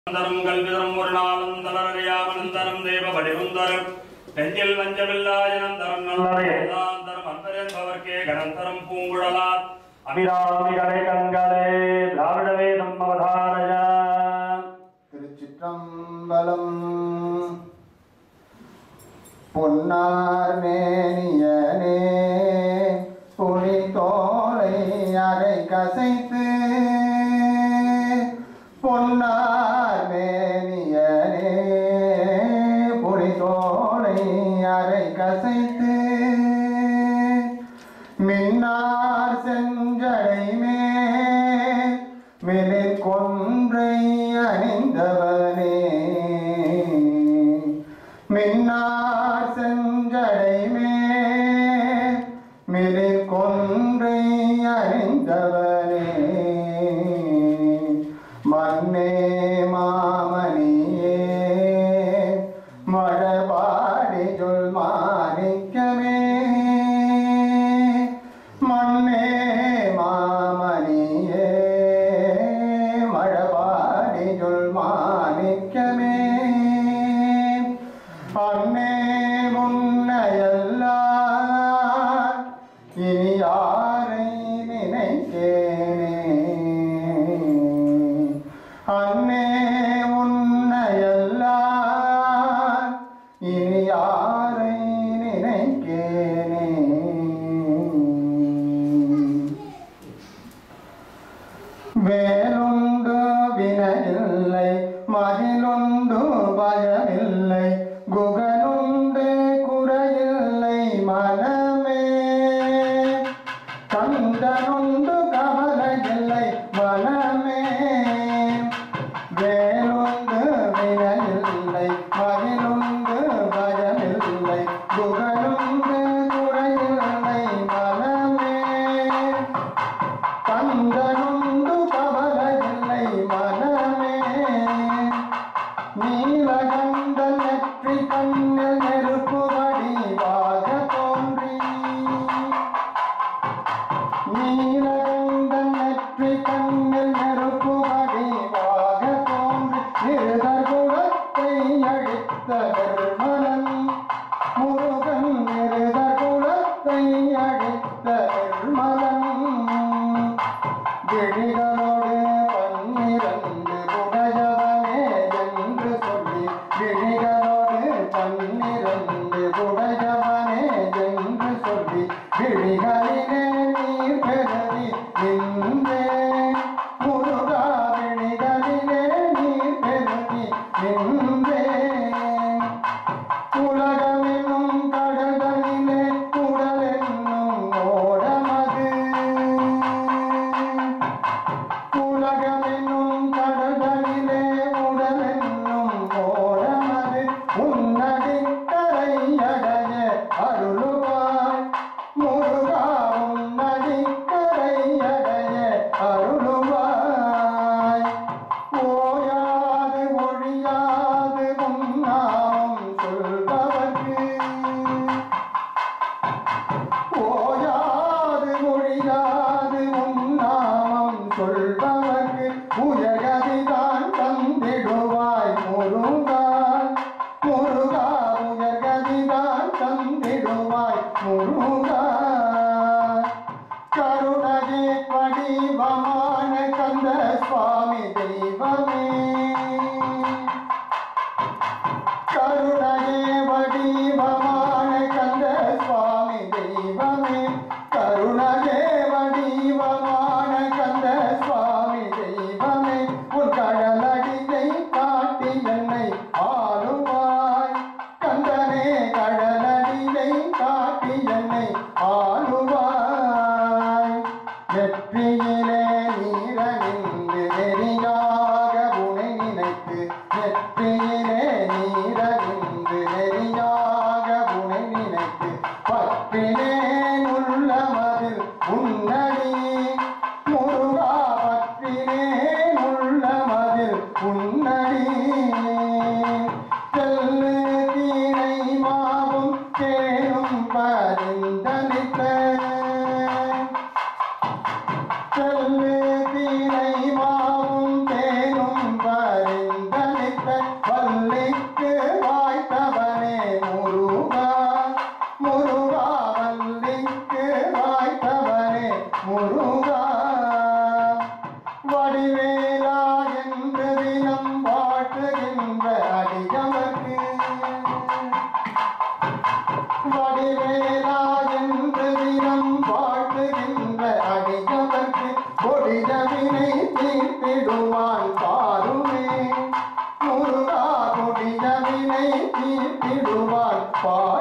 தரும் கல்விதரும் ஒரு நாளும் தளரறியாமலும் தரும் தெய்வ வடிவும் தரும் நெஞ்சில் வஞ்சமில்லாயனம் தரும் நல்லதை எல்லாம் தரும் அன்பரென்பவர்க்கே கணந்தரும் பூங்குழலார் அபிராமிகளே கண்களே திராவிட வேதம் அவதாரய திருச்சிற்றம்பலம் பொன்னார் மேனியனே புலி தோலை அரை கசைத்து பொன்னார் மேனியனே புலி தோலை அரை கசைத்து மின்னார் செஞ்சடை மேல் மிளிர் கொன்றை அணிந்தவனே மின்னார் செஞ்சடை மேல் மிளிர் கொன்றை அணிந்தவனே மன்னே மாமணியே மழபாடி சொல் மாணிக்கமே மண்ணே மாமணியே மழபாடி சொல் மாணிக்கமே அன்னே முன்னையெல்லாம் இனி யாரை நினைக்கேனே அன்னே உன்னையெல்லாம் இனி யாரை நினைக்கேனே வேலுண்டு வினையில்லை மதிலுண்டு பயமில்லை குகனுண்டு குறையில்லை மனமே கந்தனுண்டு கவலையில்லை மனமே வேலுண்டு வினையில்லை மதிலுண்டு பயமில்லை குகனுண்டு குறையில்லை மனமே கந்தனுண்டு கவலையில்லை மனமே நீலகண்ட நெற்றி கண்ணில் நெருப்பு வடிவாக தோன்றி நீலகண்ட நெற்றி கண்ணில் நெருப்பு வடிவாக தோன்றி நிருதர் குலத்தை அழித்த நிர்மலன் முருகன் நிருதர் குலத்தை அழித்த நிர்மலன் விழிகளோடு பன்னிரண்டு உடையவனே என்று சொல்லி விழிகளோடு பன்னிரண்டு உடையவனே என்று சொல்லி விழிகளிலே நீர் பெருதி நின்றே முருகா விழிகளிலே நீர் பெருதி நின்றே உலகமென்னும் கடலிலே உடலென்னும் ஓடமது உலகமென்னும் கடலிலே உடலென்னும் ஓடமது உன்னடி கரையடைய அருளுவாய் முருகா உன்னடி கரையடைய அருளுவாய் ஓயாது ஒழியாது உன்னாமம் சொல்பவர்க்கு ஓயாது ஒழியாது உன்னாமம் சொல்பவர்க்கு உயர்கதிதான் தந்திடுவாய் முருகா முருகா உயர்கதிதான் தந்திடுவாய் முருகா கருணகே வடிவமான கந்த சுவாமி தெய்வமே கருணையே வடிவமான கந்த சுவாமி தெய்வமே கருணையே வடிவமான கந்த சுவாமி தெய்வமே உன் கடலடியை காட்டி என்னை ஆளுவாய் கந்தனே கடலடியை காட்டி என்னை ஆளுவாய் நெற்றியிலே நீரணிந்து நெறியாக உனை நினைத்து நெற்றியிலே நீரணிந்து நெறியாக உனை நினைத்து பற்றினே உள்ளமதில் உன்னடி முருகா பற்றினே உள்ளமதில் உன்னடி செல்லு தீனை மாவும் தேனும் பரிந்தளித்த செல்லு தீனை மாவும் தேனும் பரிந்த முருகா கொடிய வினை தீட்டிடுவார் பாய்